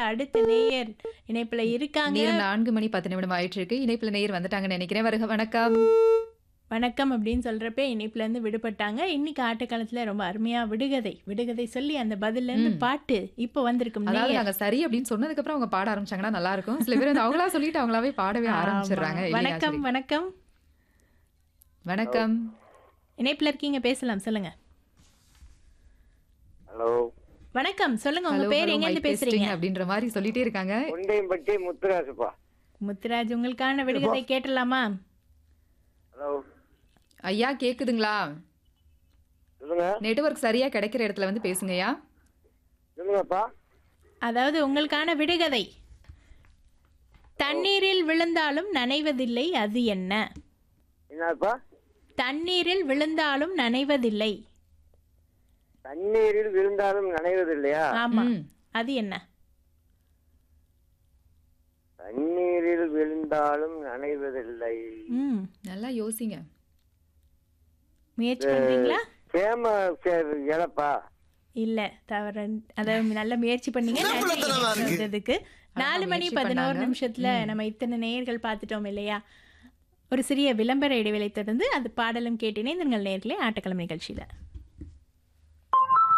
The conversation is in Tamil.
அடுத்த நேயர் இணைப்புல இருக்காங்க நேரம் நான்கு மணி பத்து நிமிடம் ஆயிட்டு இருக்கு இணைப்புல நேயர் வந்துட்டாங்கன்னு நினைக்கிறேன் வருக வணக்கம் வணக்கம் அப்படின்னு சொல்றப்ப இணைப்புல இருந்து விடுபட்டாங்க இன்னைக்கு ஆட்டக்காலத்துல ரொம்ப அருமையா விடுகதை விடுகதை சொல்லி அந்த பதில்ல இருந்து ம். பாட்டு இப்போ வந்திருக்கும் அதாவது நேயர். நாங்க சரி அப்படின்னு சொன்னதுக்கு அப்புறம் அவங்க பாட ஆரம்பிச்சாங்கன்னா நல்லா இருக்கும் சில பேர் வந்து அவங்களா சொல்லிட்டு அவங்களாவே பாடவே ஆரம்பிச்சிடுறாங்க ஆமா. இல்லையா? வணக்கம் சரி. வணக்கம் வணக்கம் இணைப்புல இருக்கீங்க பேசலாம் சொல்லுங்க ஹலோ வணக்கம் சொல்லுங்க உங்க Hello, பேர் hello, எங்க இருந்து mic பேசுறீங்க testing அப்படின்ற மாதிரி சொல்லிட்டே இருக்காங்க முண்டையம்பட்டி முத்துராசுப்பா முத்துராஜ் உங்களுக்கான விடுகதை கேட்டலாமா ஹலோ ஐயா கேக்குதுங்களா சொல்லுங்க நெட்வொர்க் சரியா கிடைக்கிற இடத்துல வந்து பேசுங்கய்யா சொல்லுங்கப்பா அதாவது உங்களுக்கான விடுகதை தண்ணீரில் விழுந்தாலும் நனைவதில்லை அது என்ன என்னப்பா தண்ணீரில் விழுந்தாலும் நனைவதில்லை தண்ணீரில் விழுந்தாலும் நனைவதில்லையா ஆமா ம். அது என்ன தண்ணீரில் விழுந்தாலும் நனைவதில்லை ம் நல்லா யோசிங்க முயற்சி பண்றீங்களா சேம சே- இலப்பா இல்ல தவறு அதாவது நல்ல முயற்சி பண்ணீங்க நன்றி எனக்கு வந்ததுக்கு நாலு மணி முயற்சி பதினோரு பண்ணாங்க. நிமிஷத்துல நம்ம இத்தனை நேயர்கள் பார்த்துட்டோம் இல்லையா ஒரு சிறிய விளம்பர இடைவேளை தொடர்ந்து அது பாடலும் கேட்டினே இந்த நேர்களே ஆட்டக்கிழமை நிகழ்ச்சியில